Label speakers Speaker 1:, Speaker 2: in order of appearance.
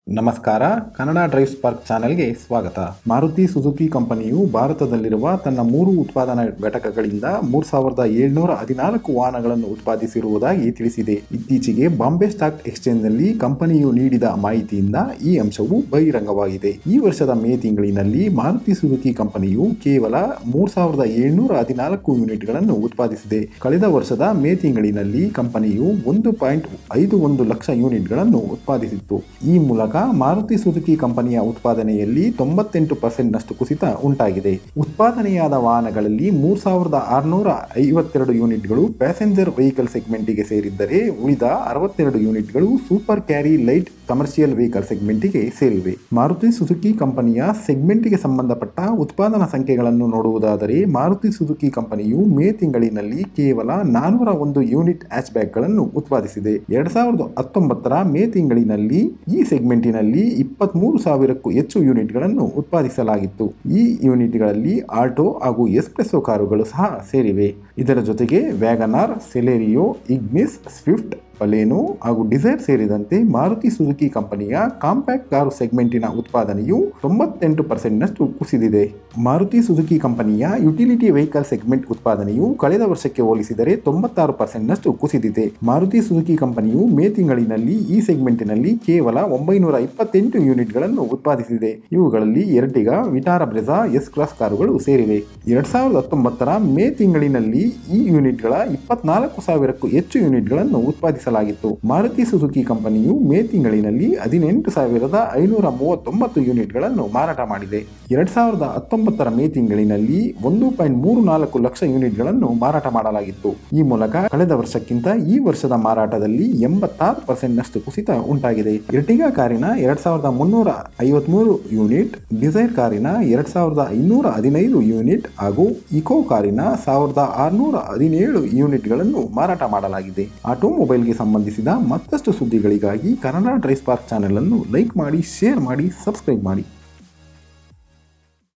Speaker 1: ನಮಸ್ಕಾರ Kannada drive spark ಚಾನೆಲ್ಗೆ ಸ್ವಾಗತ ಮಾರುತಿ ಸುಜುಕಿ ಕಂಪನಿಯು ಭಾರತದಲ್ಲಿರುವ ತನ್ನ ಮೂರು ಉತ್ಪಾದನಾ ಘಟಕಗಳಿಂದ ಮೂರ್ ಸಾವಿರದ ಏಳ್ನೂರ ಹದಿನಾಲ್ಕು ವಾಹನಗಳನ್ನು ಉತ್ಪಾದಿಸಿರುವುದಾಗಿ ತಿಳಿಸಿದೆ ಇತ್ತೀಚೆಗೆ ಬಾಂಬೆ ಸ್ಟಾಕ್ ಎಕ್ಸ್ಚೇಂಜ್ನಲ್ಲಿ ಕಂಪನಿಯು ನೀಡಿದ ಮಾಹಿತಿಯಿಂದ ಈ ಅಂಶವು ಬಹಿರಂಗವಾಗಿದೆ ಈ ವರ್ಷದ ಮೇ ತಿಂಗಳಿನಲ್ಲಿ ಮಾರುತಿ ಸುಜುಕಿ ಕಂಪನಿಯು ಕೇವಲ ಮೂರ್ ಸಾವಿರದ ಏಳ್ನೂರ ಹದಿನಾಲ್ಕು ಯೂನಿಟ್ಗಳನ್ನು ಉತ್ಪಾದಿಸಿದೆ ಕಳೆದ ವರ್ಷದ ಮೇ ತಿಂಗಳಿನಲ್ಲಿ ಕಂಪನಿಯು ಒಂದು ಪಾಯಿಂಟ್ ಐದು ಒಂದು ಲಕ್ಷ ಯೂನಿಟ್ಗಳನ್ನು ಉತ್ಪಾದಿಸಿತ್ತು ಈ ಮೂಲಕ ಮಾರುತಿ ಸುಜುಕಿ ಕಂಪನಿಯ ಉತ್ಪಾದನೆಯಲ್ಲಿ ತೊಂಬತ್ತೆಂಟು ಪರ್ಸೆಂಟ್ನಷ್ಟು ಕುಸಿತ ಉಂಟಾಗಿದೆ ಉತ್ಪಾದನೆಯಾದ ವಾಹನಗಳಲ್ಲಿ ಮೂರ್ ಸಾವಿರದ ಆರುನೂರ ಐವತ್ತೆರಡು ಯೂನಿಟ್ಗಳು ಪ್ಯಾಸೆಂಜರ್ ವೆಹಿಕಲ್ ಸೆಗ್ಮೆಂಟಿಗೆ ಸೇರಿದ್ದರೆ ಉಳಿದ ಅರವತ್ತೆರಡು ಯೂನಿಟ್ಗಳು super carry light commercial vehicle ಸೆಗ್ಮೆಂಟಿಗೆ ಸೇರಿವೆ ಮಾರುತಿ ಸುಜುಕಿ ಕಂಪನಿಯ ಸೆಗ್ಮೆಂಟಿಗೆ ಸಂಬಂಧಪಟ್ಟ ಉತ್ಪಾದನಾ ಸಂಖ್ಯೆಗಳನ್ನು ನೋಡುವುದಾದರೆ ಮಾರುತಿ ಸುಜುಕಿ ಕಂಪನಿಯು ಮೇ ತಿಂಗಳಿನಲ್ಲಿ ಕೇವಲ ನಾನೂರ ಒಂದು ಯೂನಿಟ್ ಹ್ಯಾಚ್ಬ್ಯಾಕ್ಗಳನ್ನು ಉತ್ಪಾದಿಸಿದೆ ಎರಡ್ ಸಾವಿರದ ಹತ್ತೊಂಬತ್ತರ ಮೇ ತಿಂಗಳಿನಲ್ಲಿ ಈ ಸೆಗ್ಮೆಂಟಿನಲ್ಲಿ ಇಪ್ಪತ್ಮೂರು ಸಾವಿರಕ್ಕೂ ಹೆಚ್ಚು ಯೂನಿಟ್ಗಳನ್ನು ಉತ್ಪಾದಿಸಲಾಗಿತ್ತು ಈ ಯೂನಿಟ್ಗಳಲ್ಲಿ ಆಲ್ಟೋ ಹಾಗೂ ಎಸ್ಪ್ರೆಸೋ ಕಾರುಗಳು ಸಹ ಸೇರಿವೆ ಇದರ ಜೊತೆಗೆ WagonR Celerio Ignis Swift Baleno ಹಾಗೂ ಡಿಸೈರ್ ಸೇರಿದಂತೆ ಮಾರುತಿ ಸುಜುಕಿ ಕಂಪನಿಯ ಕಾಂಪ್ಯಾಕ್ಟ್ ಕಾರು ಸೆಗ್ಮೆಂಟಿನ ಉತ್ಪಾದನೆಯು ತೊಂಬತ್ತೆಂಟು ಪರ್ಸೆಂಟ್ನಷ್ಟು ಕುಸಿದಿದೆ ಮಾರುತಿ ಸುಜುಕಿ ಕಂಪನಿಯ ಯುಟಿಲಿಟಿ ವೆಹಿಕಲ್ ಸೆಗ್ಮೆಂಟ್ ಉತ್ಪಾದನೆಯು ಕಳೆದ ವರ್ಷಕ್ಕೆ ಹೋಲಿಸಿದರೆ ತೊಂಬತ್ತಾರು ಪರ್ಸೆಂಟ್ನಷ್ಟು ಕುಸಿದಿದೆ ಮಾರುತಿ ಸುಜುಕಿ ಕಂಪನಿಯು ಮೇ ತಿಂಗಳಿನಲ್ಲಿ ಈ ಸೆಗ್ಮೆಂಟಿನಲ್ಲಿ ಕೇವಲ ಒಂಬೈನೂರ ಇಪ್ಪತ್ತೆಂಟು ಯೂನಿಟ್ಗಳನ್ನು ಉತ್ಪಾದಿಸಿದೆ ಇವುಗಳಲ್ಲಿ Ertiga Vitara Brezza S class ಕಾರುಗಳು ಸೇರಿವೆ ಎರಡ್ ಸಾವಿರದ ಹತ್ತೊಂಬತ್ತರ ಮೇ ತಿಂಗಳಿನಲ್ಲಿ ಈ ಯೂನಿಟ್ಗಳ ಇಪ್ಪತ್ನಾಲ್ಕು ಸಾವಿರಕ್ಕೂ ಹೆಚ್ಚು ಯೂನಿಟ್ಗಳನ್ನು ಉತ್ಪಾದಿಸಲಾಗಿತ್ತು ಮಾರುತಿ ಸುಜುಕಿ ಕಂಪನಿಯು ಮೇ ತಿಂಗಳಿನಲ್ಲಿ ಹದಿನೆಂಟು ಸಾವಿರದ ಐನೂರ ಮೂವತ್ತೊಂಬತ್ತು ಯೂನಿಟ್ಗಳನ್ನು ಮಾರಾಟ ಮಾಡಿದೆ ಎರಡ್ ಸಾವಿರದ ಹತ್ತೊಂಬತ್ತರ ಮೇ ತಿಂಗಳಿನಲ್ಲಿ ಒಂದು ಪಾಯಿಂಟ್ ಮೂರು ನಾಲ್ಕು ಲಕ್ಷ ಯೂನಿಟ್ಗಳನ್ನು ಮಾರಾಟ ಮಾಡಲಾಗಿತ್ತು ಈ ಮೂಲಕ ಕಳೆದ ವರ್ಷಕ್ಕಿಂತ ಈ ವರ್ಷದ ಮಾರಾಟದಲ್ಲಿ ಎಂಬತ್ತಾರು ಪರ್ಸೆಂಟ್ನಷ್ಟು ಕುಸಿತ ಉಂಟಾಗಿದೆ ಎರ್ಟಿಗಾ ಕಾರಿನ ಎರಡ್ ಸಾವಿರದ ಮುನ್ನೂರ ಐವತ್ಮೂರು ಯೂನಿಟ್ ಡಿಸೈರ್ ಕಾರಿನ ಎರಡ್ ಸಾವಿರದ ಐನೂರ ಹದಿನೈದು ಯೂನಿಟ್ ಹಾಗೂ ಇಕೋ ಕಾರಿನ ಸಾವಿರದ ಆರುನೂರ ಹದಿನೇಳು ಯೂನಿಟ್ಗಳನ್ನು ಮಾರಾಟ ಮಾಡಲಾಗಿದೆ ಆಟೋಮೊಬೈಲ್ಗೆ ಸಂಬಂಧಿಸಿದ ಮತ್ತಷ್ಟು ಸುದ್ದಿಗಳಿಗಾಗಿ ಕನ್ನಡ ಡ್ರೈವ್ ಸ್ಪಾರ್ಕ್ ಚಾನೆಲ್ ಅನ್ನು ಲೈಕ್ ಮಾಡಿ ಶೇರ್ ಮಾಡಿ ಸಬ್ಸ್ಕ್ರೈಬ್ ಮಾಡಿ